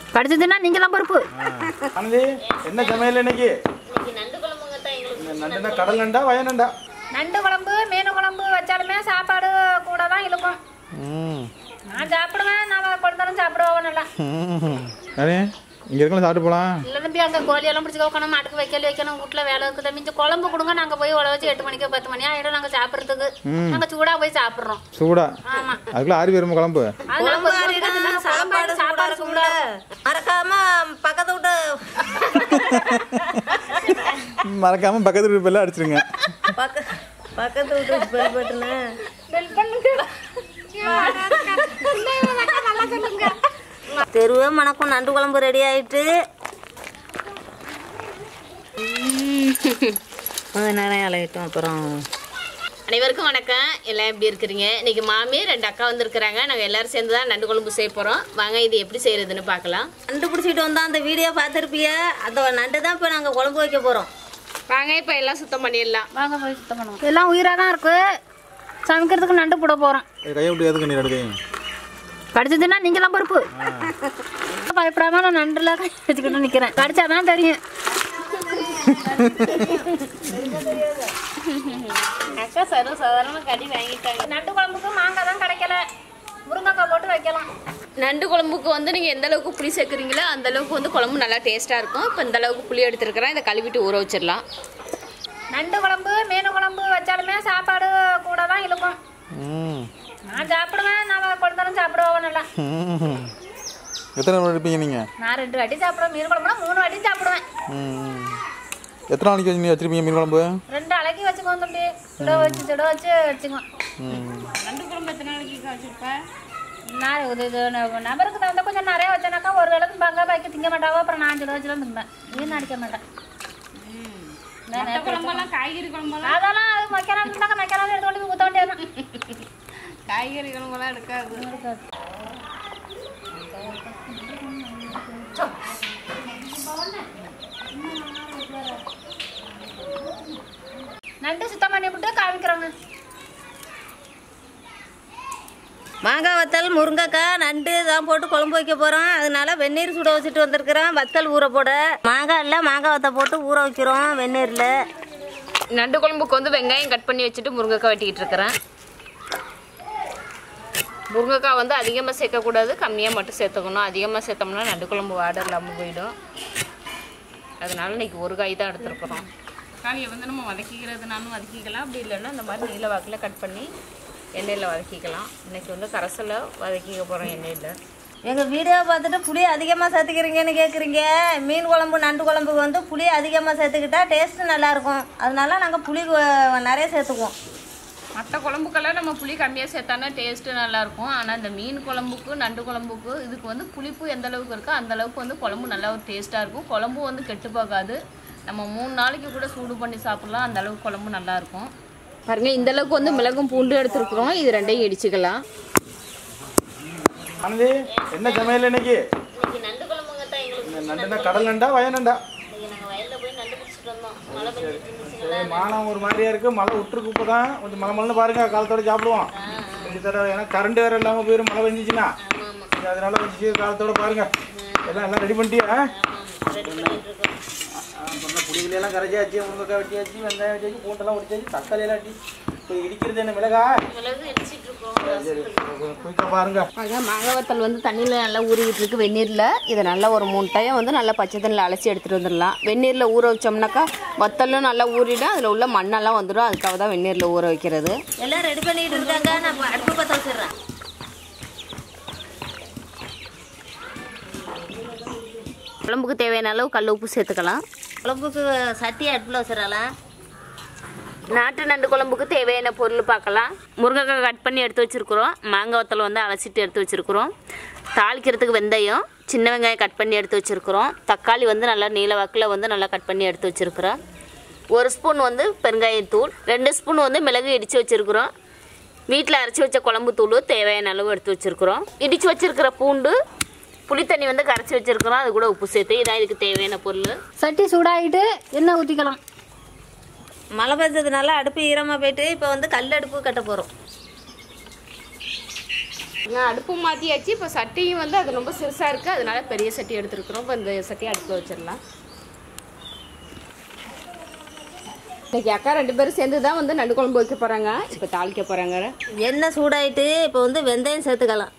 கடிச்சதுன்னா நீங்க தான் பொறுப்பு ஆனந்தி என்ன சமையல் இன்னைக்கு நண்டு குழம்புங்க தான் எங்களுக்கு இந்த நண்டுனா கடல் நண்டா வய நண்டா நண்டு குழம்பு மீன் குழம்பு வச்சாலுமே சாப்பாடு கூட தான் இழுக்கும் ம் நான் சாப்பிடுவேன் நான் கொடுத்தாலும் சாப்பிடுவோம் நல்லா அரே இங்கே இருக்கலாம் சாப்பிட்டு போகலாம் இல்லை தம்பி அங்கே கோழியெல்லாம் பிடிச்சி வைக்கணும் மாட்டுக்கு வைக்கல் வைக்கணும் வீட்டில் வேலை இருக்குது மிஞ்சம் குழம்பு கொடுங்க நாங்கள் போய் உழ வச்சு எட்டு மணிக்கு பத்து மணி ஆகிடும் நாங்கள் சாப்பிட்றதுக்கு நாங்கள் சூடாக போய் சாப்பிட்றோம் சூடா ஆமா அதுக்குள்ள ஆறி வருமா குழம்பு அதனால குழம்பு கொஞ்சம் ஆறிடும், கொஞ்சம் சாப்பாடு சாப்பாடு சூடா சூடாக இருக்கும்ல மறக்காம பக்கத்து விட்டு மறக்காம பக்கத்து வீட்டு பெல்லாம் அடிச்சிருங்க பக்க பக்கத்து விட்டு பெல் பட்டுன்னு பெல் பண்ணுங்க தெருவே மணக்கும் நண்டு குழம்பு ரெடி ஆயிட்டு கொஞ்ச நேரம் இலையிட்டோம் அப்புறம் அனைவருக்கும் வணக்கம் எல்லாம் எப்படி இருக்கிறீங்க இன்னைக்கு மாமி ரெண்டு அக்கா வந்திருக்கிறாங்க நாங்கள் எல்லாரும் சேர்ந்து தான் நண்டு குழம்பு செய்ய போகிறோம் வாங்க இது எப்படி செய்யறதுன்னு பார்க்கலாம் நண்டு பிடிச்சிட்டு வந்தா அந்த வீடியோ பார்த்துருப்பிய அந்த நண்டு தான் இப்போ நாங்கள் குழம்பு வைக்க போகிறோம் வாங்க இப்போ எல்லாம் சுத்தம் பண்ணிடலாம் வாங்க போய் சுத்தம் பண்ணுவோம் எல்லாம் உயிராக தான் இருக்கு சமைக்கிறதுக்கு நண்டு போட போகிறோம் கையை விட்டு எதுக்கு நீ எடுக்கையும் கடிச்சதுன்னா நீங்க தான் பொறுப்பு பயப்படாம நான் நண்டுல கை வச்சுக்கிட்டு நிக்கிறேன் கடிச்சாதான் தெரியும் அக்கா சர்வ சாதாரண கடி வாங்கிட்டாங்க நண்டு குழம்புக்கு மாங்காய் தான் கிடைக்கல முருங்கைக்காய் போட்டு வைக்கலாம் நண்டு குழம்புக்கு வந்து நீங்கள் எந்த அளவுக்கு புளி சேர்க்குறீங்களோ அந்த அளவுக்கு வந்து குழம்பு நல்லா டேஸ்ட்டாக இருக்கும் இப்போ இந்த அளவுக்கு புளி எடுத்துருக்கிறேன் இதை கழுவிட்டு ஊற வச்சிடலாம் நண்டு குழம்பு மீன் குழம்பு வச்சாலுமே சாப்பாடு கூட தான் இழுக்கும் ம் நான் சாப்பிடுவேன் நான் கொடுத்தாலும் சாப்பிடுவோம் நல்லா ம். எத்தனை மணி எடுப்பீங்க நீங்கள் நான் ரெண்டு வாட்டி சாப்பிடுவேன் மீன் குழம்புனா மூணு வாட்டி சாப்பிடுவேன் ம் எத்தனை நாளைக்கு வச்சு நீ வச்சிருப்பீங்க மீன் குழம்பு ரெண்டு அலைக்கு வச்சுக்குவோம் தம்பி சுட வச்சு சுட வச்சு வச்சுக்குவோம் ம் நண்டு குழம்பு எத்தனை நாளைக்கு வச்சுருப்பேன் நான் இது இது ந- நபருக்கு தகுந்த கொஞ்சம் நிறைய வச்சேனாக்கா ஒரு வேளைக்கு பங்கா பாக்கி திங்க மாட்டாவோ அப்புறம் நான் சுட வச்சுலாம் திம்பேன் மீன் அடிக்க மாட்டேன் நான் நேத்து குழம்பெல்லாம் காய்கறி குழம்பெல்லாம் அதெல்லாம் அது வைக்கலாம் இருந்தாக்க வைக்கலாம் எடுத்து கொண்டு போய் ஊற்ற வேண்டியதான் காய்கறி குழம்பெல்லாம் எடுக்காது நண்டு சுத்தம் பண்ணி விட்டு காமிக்கிறோங்க மாங்காய் வத்தல் முருங்கைக்காய் நண்டு தான் போட்டு குழம்பு வைக்க போகிறோம் அதனால வெந்நீர் சுட வச்சுட்டு வந்திருக்கிறோம் வத்தல் ஊற போட மாங்காய் இல்லை மாங்காய் வத்தல் போட்டு ஊற வைக்கிறோம் வெந்நீரில் நண்டு குழம்புக்கு வந்து வெங்காயம் கட் பண்ணி வச்சுட்டு முருங்கைக்காய் வெட்டிக்கிட்டு இருக்கிறேன் முருங்கைக்காய் வந்து அதிகமாக சேர்க்கக்கூடாது கம்மியாக மட்டும் சேர்த்துக்கணும் அதிகமாக சேர்த்தோம்னா நண்டு குழம்பு வாடை இல்லாமல் போயிடும் அதனால இன்னைக்கு ஒரு காய் தான் எடுத்துருக்குறோம் காயை வந்து நம்ம வதக்கிக்கிறதுனாலும் வதக்கிக்கலாம் அப்படி இல்லைன்னா இந்த மாதிரி நீல வாக்கில் கட் பண்ணி எண்ணெயில் வதக்கிக்கலாம் இன்னைக்கு வந்து கரசலை வதக்கிக்க போகிறோம் எண்ணெயில் எங்கள் வீடியோ பார்த்துட்டு புளி அதிகமாக சேர்த்துக்கிறீங்கன்னு கேட்குறீங்க மீன் குழம்பு நண்டு குழம்புக்கு வந்து புளி அதிகமாக சேர்த்துக்கிட்டா டேஸ்ட்டு நல்லாயிருக்கும் அதனால நாங்கள் புளி கொ- நிறைய சேர்த்துக்குவோம் மற்ற குழம்புக்கெல்லாம் நம்ம புளி கம்மியாக சேர்த்தானா டேஸ்ட்டு நல்லாயிருக்கும் ஆனால் இந்த மீன் குழம்புக்கு நண்டு குழம்புக்கு இதுக்கு வந்து புளிப்பு எந்த அளவுக்கு இருக்கோ அந்த அளவுக்கு வந்து குழம்பு நல்லா ஒரு டேஸ்ட்டாக இருக்கும் குழம்பு வந்து கெட்டு போகாது நம்ம மூணு நாளைக்கு கூட சூடு பண்ணி சாப்பிட்லாம் அந்த அளவுக்கு குழம்பு நல்லாயிருக்கும் பாருங்க இந்த அளவுக்கு வந்து மிளகும் பூண்டு எடுத்துருக்குறோம் இது ரெண்டையும் இடிச்சுக்கலாம் ஆனந்தி என்ன சமையல் இன்னைக்கு இன்னைக்கு நண்டு குழம்புங்க தான் எங்களுக்கு இந்த நண்டுனா கடல் நண்டா வய நண்டா நாங்கள் வயலில் போய் நண்டு பிடிச்சிட்டு வந்தோம் மழை சரி, மானம் ஒரு மாதிரியா இருக்கு மழை விட்டுருக்கு இப்போ தான் கொஞ்சம் மழை மழைன்னு பாருங்க காலத்தோட சாப்பிடுவோம் கொஞ்சம் தடவை ஏன்னா கரண்ட் வேற இல்லாமல் போயிடும் மழை பெஞ்சிச்சுன்னா சரி, அதனால கொஞ்சம் சீக்கிரம் காலத்தோட பாருங்க எல்லாம் எல்லாம் ரெடி பண்ணிட்டியா அப்புறம் புளிகளெல்லாம் கரைச்சாச்சு முருங்கைக்காய் வெட்டியாச்சு வெங்காயம் வெட்டியாச்சு பூண்டெல்லாம் ஒடிச்சாச்சு தக்காளி எல்லாம் வெட்டி இப்போ இடிக்கிறது என்ன மிளகா மிளகு இடிச்சிட்டு இருக்கோம் சரி குயிக்காக பாருங்க அதான் மாங்காய் வத்தல் வந்து தண்ணியில் நல்லா ஊறிக்கிட்டு இருக்கு வெந்நீரில் இதை நல்லா ஒரு மூணு டைம் வந்து நல்லா பச்சை தண்ணியில் அலசி எடுத்துகிட்டு வந்துடலாம் வெந்நீரில் ஊற வச்சோம்னாக்கா வத்தலும் நல்லா ஊறிடும் அதில் உள்ள மண்ணெல்லாம் வந்துடும் அதுக்காக தான் வெந்நீரில் ஊற வைக்கிறது எல்லாம் ரெடி பண்ணிட்டு இருக்காங்க நான் இப்ப அடுப்பு பற்ற வச்சிடுறேன் குழம்புக்கு தேவையான அளவு கல் உப்பு சேர்த்துக்கலாம் குழம்புக்கு சட்டி அடுப்பில் வச்சிடலாம் நாட்டு நண்டு குழம்புக்கு தேவையான பொருள் பார்க்கலாம் முருங்கைக்காய் கட் பண்ணி எடுத்து வச்சுருக்குறோம் மாங்காய் வத்தல் வந்து அலசிட்டு எடுத்து வச்சுருக்குறோம் தாளிக்கிறதுக்கு வெந்தயம் சின்ன வெங்காயம் கட் பண்ணி எடுத்து வச்சுருக்குறோம் தக்காளி வந்து நல்லா நீல வாக்கில் வந்து நல்லா கட் பண்ணி எடுத்து வச்சுருக்குறோம் ஒரு ஸ்பூன் வந்து பெருங்காயத்தூள் ரெண்டு ஸ்பூன் வந்து மிளகு இடித்து வச்சுருக்குறோம் வீட்டில் அரைச்சி வச்ச குழம்பு தூள் தேவையான அளவு எடுத்து வச்சுருக்குறோம் இடித்து வச்சுருக்கிற பூண்டு புளி தண்ணி வந்து கரைச்சி வச்சுருக்குறோம் அது கூட உப்பு சேர்த்து இதான் இதுக்கு தேவையான பொருள் சட்டி சூடாகிட்டு எண்ணெய் ஊற்றிக்கலாம் மழை பெஞ்சதுனால அடுப்பு ஈரமாக போயிட்டு இப்போ வந்து கல் அடுப்பு கட்ட போகிறோம் வச்சுங்க அடுப்பு மாற்றியாச்சு இப்போ சட்டியும் வந்து அது ரொம்ப சிறுசாக இருக்குது அதனால பெரிய சட்டி எடுத்துருக்குறோம் இப்போ இந்த சட்டியை அடுப்பில் வச்சிடலாம் இன்னைக்கு அக்கா ரெண்டு பேரும் சேர்ந்து தான் வந்து நண்டு குழம்பு வைக்க போகிறாங்க இப்போ தாளிக்க போகிறாங்க எண்ணெய் சூடாயிட்டு இப்போ வந்து வெந்தயம் சேர்த்துக்கலாம்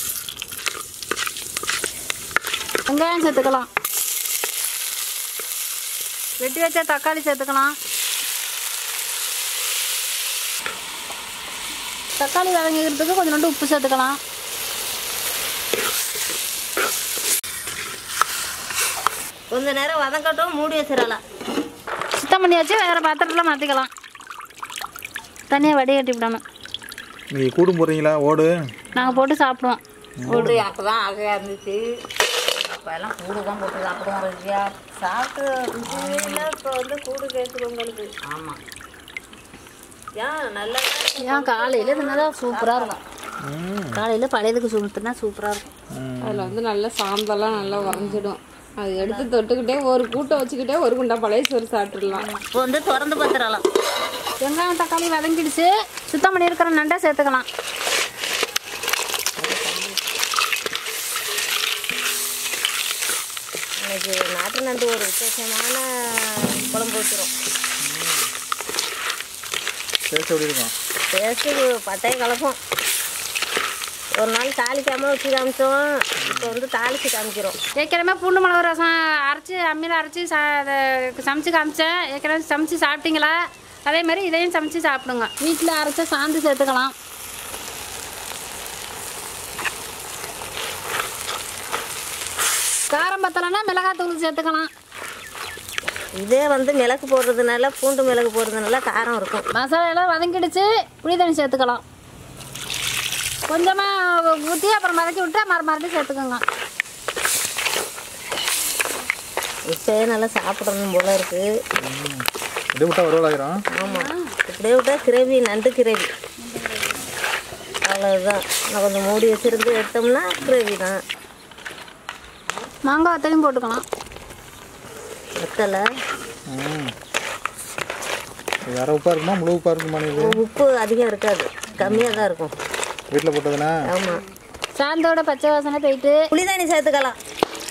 வெங்காயம் சேர்த்துக்கலாம் வெட்டி வச்ச தக்காளி சேர்த்துக்கலாம் தக்காளி வதங்கிக்கிறதுக்கு கொஞ்சோண்டு உப்பு சேர்த்துக்கலாம் கொஞ்ச நேரம் வதங்கட்டும் மூடி வச்சிடலாம் சுத்தம் பண்ணி வச்சு வேறு பாத்திரத்தில் மாற்றிக்கலாம் தனியாக வடிகட்டி விடாம நீங்கள் கூடும் போடுறீங்களா ஓடு நாங்கள் போட்டு சாப்பிடுவோம் கூடு அப்போ தான் ஆசையாக இருந்துச்சு அப்போ எல்லாம் கூடு தான் போட்டு சாப்பிடுவோம் ருசியா சாப்பிட்டு ருசியில் இப்போ வந்து கூடு கேட்குது உங்களுக்கு ஆமாம் ஏன் நல்லா ஏன் காலையில் இருந்தால் சூப்பராக இருக்கும் காலையில் பழையதுக்கு சுமத்துனா சூப்பராக இருக்கும் அதில் வந்து நல்லா சாம்பெல்லாம் நல்லா உறைஞ்சிடும் அது எடுத்து தொட்டுக்கிட்டே ஒரு கூட்டை வச்சுக்கிட்டே ஒரு குண்டா பழைய சோறு சாப்பிட்டுடலாம் இப்போ வந்து திறந்து பத்திரலாம் வெங்காயம் தக்காளி வதங்கிடுச்சு சுத்தம் பண்ணியிருக்கிற நண்டை சேர்த்துக்கலாம் இன்னைக்கு நாட்டு நண்டு ஒரு விசேஷமான குழம்பு வைக்கிறோம் டேஸ்ட் எப்படி இருக்கும் டேஸ்ட்டு பட்டையை கலப்போம் ஒரு நாள் தாளிக்காமல் வச்சு காமிச்சோம் இப்போ வந்து தாளித்து காமிக்கிறோம் ஏற்கனவே பூண்டு மிளகு ரசம் அரைச்சி அம்மியில் அரைச்சி சா அதை சமைச்சு காமிச்சேன் ஏற்கனவே சமைச்சு சாப்பிட்டீங்களா அதே மாதிரி இதையும் சமைச்சு சாப்பிடுங்க வீட்டில் அரைச்ச சாந்து சேர்த்துக்கலாம் காரம் பத்தலைன்னா மிளகாத்தூள் சேர்த்துக்கலாம் இதே வந்து மிளகு போடுறதுனால பூண்டு மிளகு போடுறதுனால காரம் இருக்கும் மசாலா எல்லாம் வதங்கிடுச்சு புளி தண்ணி சேர்த்துக்கலாம் கொஞ்சமாக ஊற்றி அப்புறம் மதக்கி விட்டு மறு மறுபடியும் சேர்த்துக்கோங்க இப்போயே நல்லா சாப்பிடணும் போல இருக்கு இதை விட்டா வருவலாயிரம் ஆமாம் இப்படியே விட்டா கிரேவி நண்டு கிரேவி அவ்வளோதான் நான் கொஞ்சம் மூடி வச்சிருந்து எடுத்தோம்னா கிரேவி தான் மாங்காய் வத்தலையும் போட்டுக்கலாம் வெத்தலை ம் இது அரை உப்பாக இருக்குமா முழு உப்பாக இருக்குமா இது உப்பு அதிகம் இருக்காது கம்மியாக தான் இருக்கும் வீட்டில் போட்டதுன்னா ஆமாம் சாந்தோட பச்சை வாசனை போயிட்டு புளிதண்ணி சேர்த்துக்கலாம்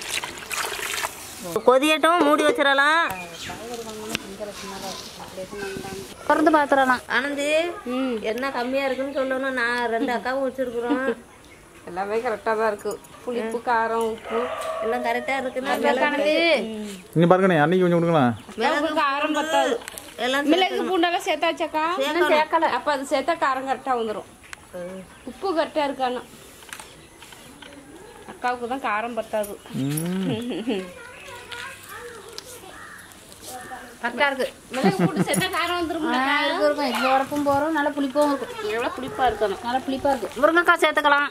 கொதியட்டும் மூடி வச்சிடலாம் திறந்து பார்த்துடலாம் ஆனந்தி என்ன கம்மியாக இருக்குன்னு சொல்லணும் நான் ரெண்டு அக்காவும் வச்சுருக்குறோம் எல்லாமே கரெக்டாக தான் இருக்குது புளிப்பு காரம் உப்பு எல்லாம் கரெக்டாக இருக்குன்னா இன்னும் பாருங்கண்ணே அன்னைக்கு கொஞ்சம் கொடுங்களேன் மிளகு காரம் பத்தாது எல்லாம் மிளகு பூண்டெல்லாம் சேர்த்தாச்சாக்கா இன்னும் சேர்க்கல அப்போ அது சேர்த்தா காரம் கரெக்டாக வந்துடும் உப்பு கரெக்டாக இருக்கானா அக்காவுக்கு தான் காரம் பத்தாது ம் கரெக்டாக இருக்குது மிளகு பூண்டு சேர்த்தா காரம் வந்துடும் இருக்கும் இருக்கும் இந்த உரப்பும் போகிறோம் நல்லா புளிப்பும் இருக்கும் எவ்வளோ புளிப்பாக இருக்கணும் நல்லா புளிப்பாக இருக்குது முருங்கைக்காய் சேர்த்துக்கலாம்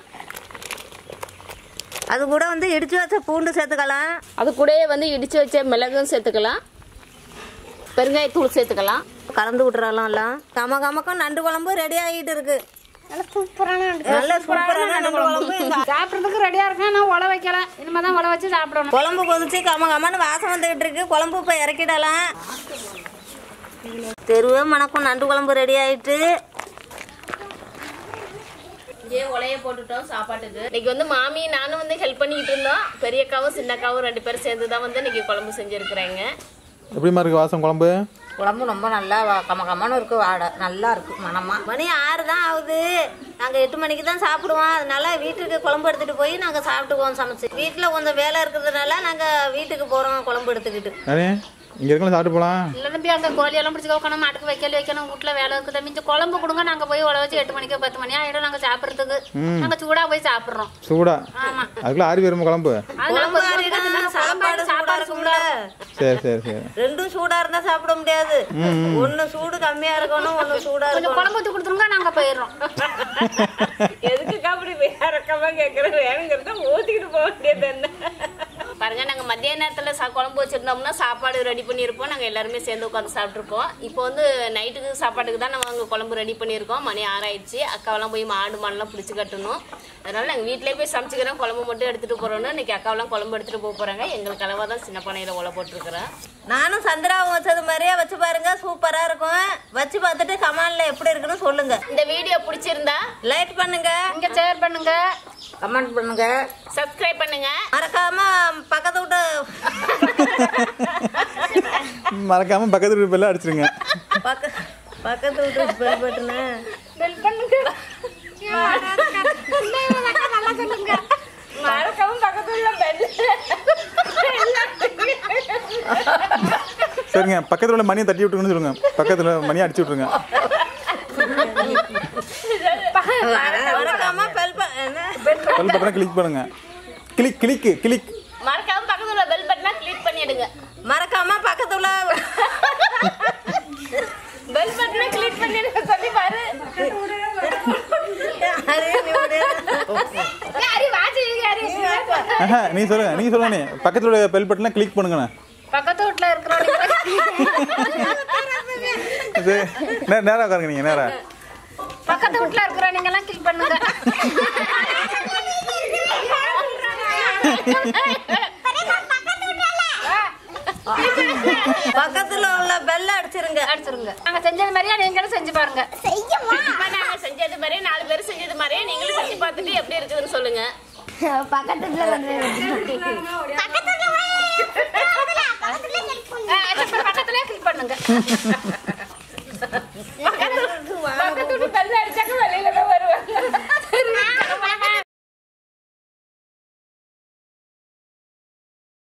அது கூட வந்து இடிச்சு வச்ச பூண்டு சேர்த்துக்கலாம் அது கூடயே வந்து இடித்து வச்ச மிளகும் சேர்த்துக்கலாம் பெருங்காயத்தூள் சேர்த்துக்கலாம் கலந்து விட்டுறலாம் எல்லாம் கம கமக்கம் நண்டு குழம்பு ரெடி ஆகிட்டு இருக்கு நல்லா சூப்பரான நல்ல சூப்பரான நண்டு குழம்பு சாப்பிட்றதுக்கு ரெடியாக இருக்கேன் நான் உழ வைக்கல இனிமேல் தான் உழ வச்சு சாப்பிடணும் குழம்பு கொதிச்சு கம கமன்னு வாசம் வந்துகிட்டு இருக்கு குழம்பு இப்போ இறக்கிடலாம் தெருவே மணக்கும் நண்டு குழம்பு ரெடி ஆயிட்டு இதே உலைய போட்டுட்டோம் சாப்பாட்டுக்கு இன்னைக்கு வந்து மாமி நானும் வந்து ஹெல்ப் பண்ணிக்கிட்டு இருந்தோம் பெரியக்காவும் சின்னக்காவும் ரெண்டு பேரும் சேர்ந்து தான் வந்து இன்னைக்கு குழம்பு செஞ்சுருக்குறாங்க எப்படிமா இருக்கு வாசம் குழம்பு குழம்பு ரொம்ப நல்லா கம கமன்னு இருக்கு வாடை நல்லா இருக்கு மனமா மணி ஆறு தான் ஆகுது நாங்கள் எட்டு மணிக்கு தான் சாப்பிடுவோம் அதனால வீட்டுக்கு குழம்பு எடுத்துட்டு போய் நாங்கள் சாப்பிட்டுக்குவோம் சமைச்சு வீட்டில் கொஞ்சம் வேலை இருக்கிறதுனால நாங்கள் வீட்டுக்கு போகிறோம் குழம்பு எடுத்துக்கிட்டு அண்ணே இங்கே இருக்கலாம் சாப்பிட்டு போகலாம் இல்லை தம்பி அங்கே கோழியெல்லாம் பிடிச்சி வைக்கணும் மாட்டுக்கு வைக்கல வைக்கணும் வீட்டில் வேலை இருக்குது தம்பி இந்த குழம்பு கொடுங்க நாங்கள் போய் உழ வச்சு எட்டு மணிக்கு பத்து மணி ஆகிடும் நாங்கள் சாப்பிட்றதுக்கு நாங்கள் சூடாக போய் சாப்பிட்றோம் சூடா அதுக்குள்ள ஆறி வருமா குழம்பு அதனால குழம்பு ஆறினா சாப்பாடு சூடா இருக்கும்ல சரி சரி சரி ரெண்டும் சூடா இருந்தா சாப்பிட முடியாது ஒண்ணு சூடு கம்மியா இருக்கணும் ஒண்ணு சூடா கொஞ்சம் இருக்கணும் குழம்பு ஊற்றி கொடுத்துருங்க நாங்கள் போயிடுறோம் எதுக்கு அப்படி வேறக்கமா கேட்குற வேணுங்கிறத ஊற்றிக்கிட்டு போக வேண்டியது என்ன பாருங்க நாங்க மதிய நேரத்துல சா குழம்பு வச்சிருந்தோம்னா சாப்பாடு ரெடி பண்ணியிருப்போம் நாங்க எல்லாருமே சேர்ந்து உட்காந்து சாப்பிட்ருப்போம் இப்போ வந்து நைட்டுக்கு சாப்பாட்டுக்கு தான் நம்ம அங்க குழம்பு ரெடி பண்ணியிருக்கோம் மணி ஆறாயிடுச்சு அக்காவெல்லாம் போய் மாடு மாடெல்லாம் பிடிச்சி கட்டணும் அதனால நாங்க வீட்டிலேயே போய் சமைச்சுக்கிறோம் குழம்பு மட்டும் எடுத்துட்டு போறோம்னு இன்னைக்கு அக்காவெல்லாம் குழம்பு எடுத்துட்டு போக போறாங்க எங்களுக்கு அளவா தான் சின்ன பானையில உலை போட்டிருக்கிறேன் நானும் சந்திராவும் வச்சது மாதிரியே வச்சு பாருங்க சூப்பரா இருக்கும் வச்சு பார்த்துட்டு கமான்ல எப்படி இருக்குன்னு சொல்லுங்க இந்த வீடியோ பிடிச்சிருந்தா லைக் பண்ணுங்க இங்க ஷேர் பண்ணுங்க கமெண்ட் பண்ணுங்க சப்ஸ்கிரைப் பண்ணுங்க மறக்காம பக்கத்து விட்டு மறக்காம பக்கத்து வீட்டு பெல்லாம் அடிச்சிருங்க பக்க பக்கத்து விட்டு பெல் பட்டுன்னு பெல் பண்ணுங்க நல்லா சொல்லுங்க மறக்காம பக்கத்துல பெல் சரிங்க பக்கத்துல உள்ள மணியை தட்டி விட்டுருங்கன்னு சொல்லுங்க பக்கத்துல மணியை அடிச்சு விட்டுருங்க மறக்காம பெல் என்ன பெல் பட்டனை கிளிக் பண்ணுங்க கிளிக் கிளிக் கிளிக் மறக்காம பக்கத்துல பெல் பட்டனை கிளிக் பண்ணிடுங்க மறக்காம பக்கத்துல பெல் பட்டனை கிளிக் பண்ணிடுங்க சொல்லி பாரு அரே, நீ விடு. யாரி வாசி யாரி ஆஹா நீ சொல்லுங்க நீ சொல்லுங்க நீ பக்கத்துல உள்ள பெல் பட்டனை கிளிக் பண்ணுங்கண்ணே பக்கத்து வீட்டுல இருக்கிறவங்க சரி நே- நேரா உட்காருங்க நீங்க நேரா பக்கத்து வீட்டுல இருக்கிறவங்க எல்லாம் கிளிக் பண்ணுங்க பக்கத்துல உள்ள பெல்ல அடிச்சிருங்க அடிச்சிருங்க நாங்க செஞ்சது மாதிரியா நீங்களும் செஞ்சு பாருங்க கண்டிப்பா நாங்க செஞ்சது மாதிரியே நாலு பேர் செஞ்சது மாதிரியே நீங்களும் செஞ்சு பார்த்துட்டு எப்படி இருக்குதுன்னு சொல்லுங்க பக்கத்துலயே கிளிக் பண்ணுங்க